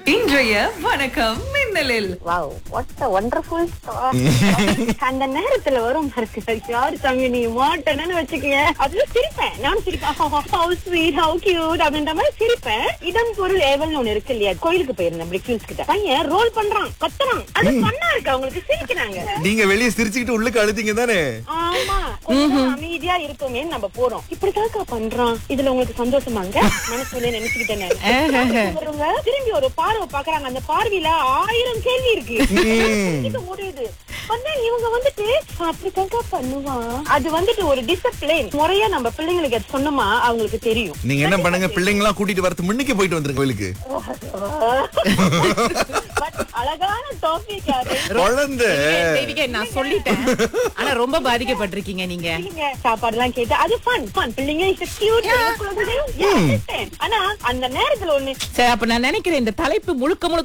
இன்றைய வணக்கம் மின்னலில் வாவ் வாட் அ வண்டர்ஃபுல் அந்த நேரத்துல வரும் பாருங்க யாரு தம்பி நீ மாட்டேன்னு வச்சுக்கங்க அதுல சிரிப்பேன் நான் சிரிப்பேன் ஹவு ஸ்வீட் ஹவு கியூட் அப்படின்ற மாதிரி சிரிப்பேன் இதன் பொருள் ஏவல்னு ஒண்ணு இருக்கு இல்லையா கோயிலுக்கு போயிருந்தேன் பிரிக்யூஸ் கிட்ட பையன் ரோல் பண்றான் கத்துறான் அது பண்ணா இருக்கு அவங்களுக்கு சிரிக்கிறாங்க நீங்க வெளியே சிரிச்சுக்கிட்டு உள்ளுக்கு அழுத்தீங்க தானே ஆமா கொஞ்சம் அமைதியா இருக்குமே நம்ம போறோம் இப்படிதாக்கா பண்றான் இதுல உங்களுக்கு சந்தோஷமாங்க மனசுல நினைச்சுக்கிட்டேன் நானு. இவருங்க திரும்பி ஒரு பார்வை பாக்குறாங்க அந்த பார்வையில ஆயிரம் கேள்வி இருக்கு இது முடியுது வந்து இவங்க வந்துட்டு அப்படிதாக்கா பண்ணுவான் அது வந்துட்டு ஒரு டிசிப்ளின் முறையா நம்ம பிள்ளைங்களுக்கு அது சொன்னோமா அவங்களுக்கு தெரியும் நீங்க என்ன பண்ணுங்க பிள்ளைங்க எல்லாம் கூட்டிட்டு வரது முன்னுக்கு போயிட்டு வந்துருங்க கோயிலுக்கு But அழகான டாபிக் அது குழந்தை தேவிகா நான் சொல்லிட்டேன் ஆனா ரொம்ப பாதிக்கப்பட்டிருக்கீங்க நீங்க பிள்ளைங்க சாப்பாடு எல்லாம் கேட்டு அது ஃபன் ஃபன் பிள்ளைங்க இஸ் கியூட் ஆனா அந்த நேரத்துல ஒண்ணு சரி அப்ப நான் நினைக்கிறேன் இந்த தலைப்பு முழுக்க முழுக்க